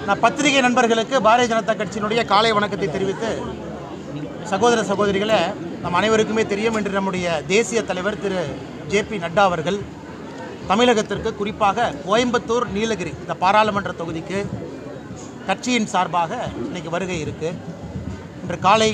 நான் பத்திரிகை நண்பர்களுக்கு பாரதிய ஜனதா கட்சியினுடைய காலை வணக்கத்தை தெரிவித்து சகோதர சகோதரிகளே நம் அனைவருக்குமே தெரியும் என்று நம்முடைய தேசிய தலைவர் திரு ஜே பி நட்டா அவர்கள் தமிழகத்திற்கு குறிப்பாக கோயம்புத்தூர் நீலகிரி இந்த பாராளுமன்ற தொகுதிக்கு கட்சியின் சார்பாக இன்னைக்கு வருகை இருக்குது இன்று காலை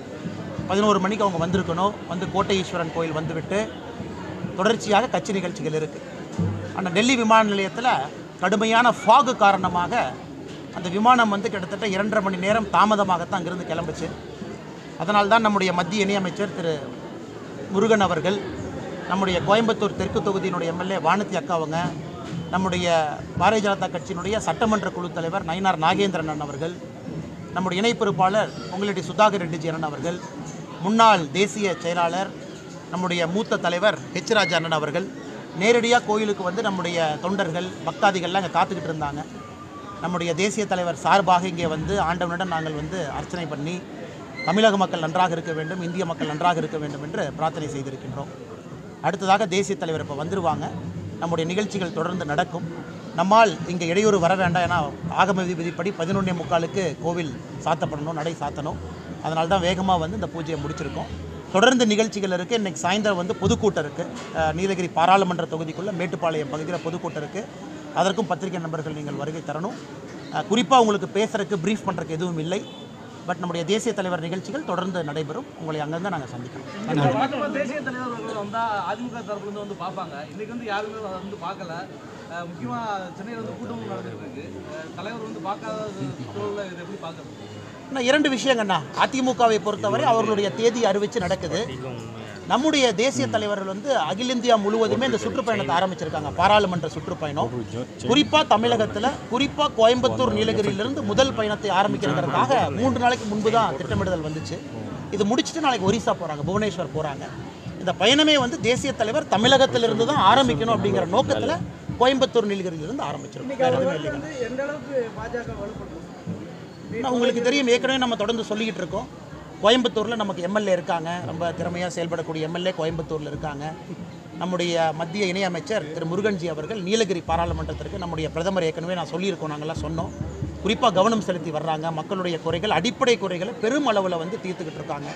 பதினோரு மணிக்கு அவங்க வந்திருக்கணும் வந்து கோட்டை ஈஸ்வரன் கோயில் வந்துவிட்டு தொடர்ச்சியாக கட்சி நிகழ்ச்சிகள் இருக்குது ஆனால் டெல்லி விமான நிலையத்தில் கடுமையான ஃபாகு காரணமாக அந்த விமானம் வந்து கிட்டத்தட்ட இரண்டரை மணி நேரம் தாமதமாகத்தான் அங்கிருந்து கிளம்புச்சு அதனால்தான் நம்முடைய மத்திய இணையமைச்சர் திரு முருகன் அவர்கள் நம்முடைய கோயம்புத்தூர் தெற்கு தொகுதியினுடைய எம்எல்ஏ வானதி அக்கா அவங்க நம்முடைய பாரதிய ஜனதா கட்சியினுடைய சட்டமன்ற குழு தலைவர் நயினார் நாகேந்திரன் அண்ணன் அவர்கள் நம்முடைய இணை பொறுப்பாளர் பொங்கலடி சுதாகர் ரெட்டிஜி அண்ணன் அவர்கள் முன்னாள் தேசிய செயலாளர் நம்முடைய மூத்த தலைவர் ஹெச் ராஜா அண்ணன் அவர்கள் நேரடியாக கோயிலுக்கு வந்து நம்முடைய தொண்டர்கள் பக்தாதிகள்லாம் இங்கே காத்துக்கிட்டு இருந்தாங்க நம்முடைய தேசிய தலைவர் சார்பாக இங்கே வந்து ஆண்டவனிடம் நாங்கள் வந்து அர்ச்சனை பண்ணி தமிழக மக்கள் நன்றாக இருக்க வேண்டும் இந்திய மக்கள் நன்றாக இருக்க வேண்டும் என்று பிரார்த்தனை செய்திருக்கின்றோம் அடுத்ததாக தேசிய தலைவர் இப்போ வந்துருவாங்க நம்முடைய நிகழ்ச்சிகள் தொடர்ந்து நடக்கும் நம்மால் இங்கே இடையூறு வர வேண்டாம் ஏன்னா ஆகம விதி விதிப்படி பதினொன்னே முக்காலுக்கு கோவில் சாத்தப்படணும் நடை சாத்தணும் அதனால தான் வேகமாக வந்து இந்த பூஜையை முடிச்சிருக்கோம் தொடர்ந்து நிகழ்ச்சிகள் இருக்குது இன்றைக்கி சாயந்தரம் வந்து பொதுக்கூட்டம் இருக்குது நீலகிரி பாராளுமன்ற தொகுதிக்குள்ளே மேட்டுப்பாளையம் பகுதியில் பொதுக்கூட்டம் இருக்குது அதற்கும் பத்திரிகை நண்பர்கள் நீங்கள் வருகை தரணும் குறிப்பாக உங்களுக்கு பேசுறதுக்கு ப்ரீஃப் பண்ணுறதுக்கு எதுவும் இல்லை பட் நம்முடைய தேசிய தலைவர் நிகழ்ச்சிகள் தொடர்ந்து நடைபெறும் உங்களை அங்கங்கே நாங்கள் சந்திக்கிறோம் நன்றி வழக்கமா தேசிய தலைவர்கள் வந்தா அதிமுக தரப்புல இருந்து வந்து பார்ப்பாங்க இன்னைக்கு வந்து யாருமே அதை வந்து பார்க்கல அஹ் முக்கியமா சென்னையில் வந்து கூட்டமும் நடந்துட்டு இருக்கு அஹ் தலைவர் வந்து பார்க்காத சூழல்ல இதை எப்படி பார்க்கறது ஆனால் இரண்டு விஷயங்கண்ணா அதிமுகவை பொறுத்தவரை அவர்களுடைய தேதி அறிவித்து நடக்குது நம்முடைய தேசிய தலைவர்கள் வந்து அகில இந்தியா முழுவதுமே இந்த சுற்றுப்பயணத்தை ஆரம்பிச்சிருக்காங்க பாராளுமன்ற சுற்றுப்பயணம் குறிப்பாக தமிழகத்தில் குறிப்பாக கோயம்புத்தூர் நீலகிரியிலிருந்து முதல் பயணத்தை ஆரம்பிக்கிறதுக்காக மூன்று நாளைக்கு முன்பு தான் திட்டமிடுதல் வந்துச்சு இது முடிச்சுட்டு நாளைக்கு ஒரிசா போகிறாங்க புவனேஸ்வர் போகிறாங்க இந்த பயணமே வந்து தேசிய தலைவர் தமிழகத்திலிருந்து தான் ஆரம்பிக்கணும் அப்படிங்கிற நோக்கத்தில் கோயம்புத்தூர் நீலகிரியிலிருந்து ஆரம்பிச்சிருக்கோம் வேற எதுவுமே இல்லைங்க எந்த அளவுக்கு பாஜக வலுப்படுத்தும் நான் உங்களுக்கு தெரியும் ஏற்கனவே நம்ம தொடர்ந்து சொல்லிக்கிட்டு இருக்கோம் கோயம்புத்தூரில் நமக்கு எம்எல்ஏ இருக்காங்க ரொம்ப திறமையாக செயல்படக்கூடிய எம்எல்ஏ கோயம்புத்தூரில் இருக்காங்க நம்முடைய மத்திய இணையமைச்சர் திரு முருகன்ஜி அவர்கள் நீலகிரி பாராளுமன்றத்திற்கு நம்முடைய பிரதமர் ஏற்கனவே நான் சொல்லியிருக்கோம் நாங்கள்லாம் சொன்னோம் குறிப்பாக கவனம் செலுத்தி வர்றாங்க மக்களுடைய குறைகள் அடிப்படை குறைகளை பெரும் அளவில் வந்து தீர்த்துக்கிட்டு இருக்காங்க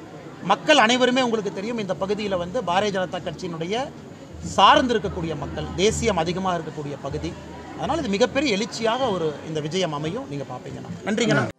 மக்கள் அனைவருமே உங்களுக்கு தெரியும் இந்த பகுதியில் வந்து பாரதிய ஜனதா கட்சியினுடைய சார்ந்து இருக்கக்கூடிய மக்கள் தேசியம் அதிகமாக இருக்கக்கூடிய பகுதி அதனால் இது மிகப்பெரிய எழுச்சியாக ஒரு இந்த விஜயம் அமையும் நீங்கள் பார்ப்பீங்கண்ணா நன்றிங்கண்ணா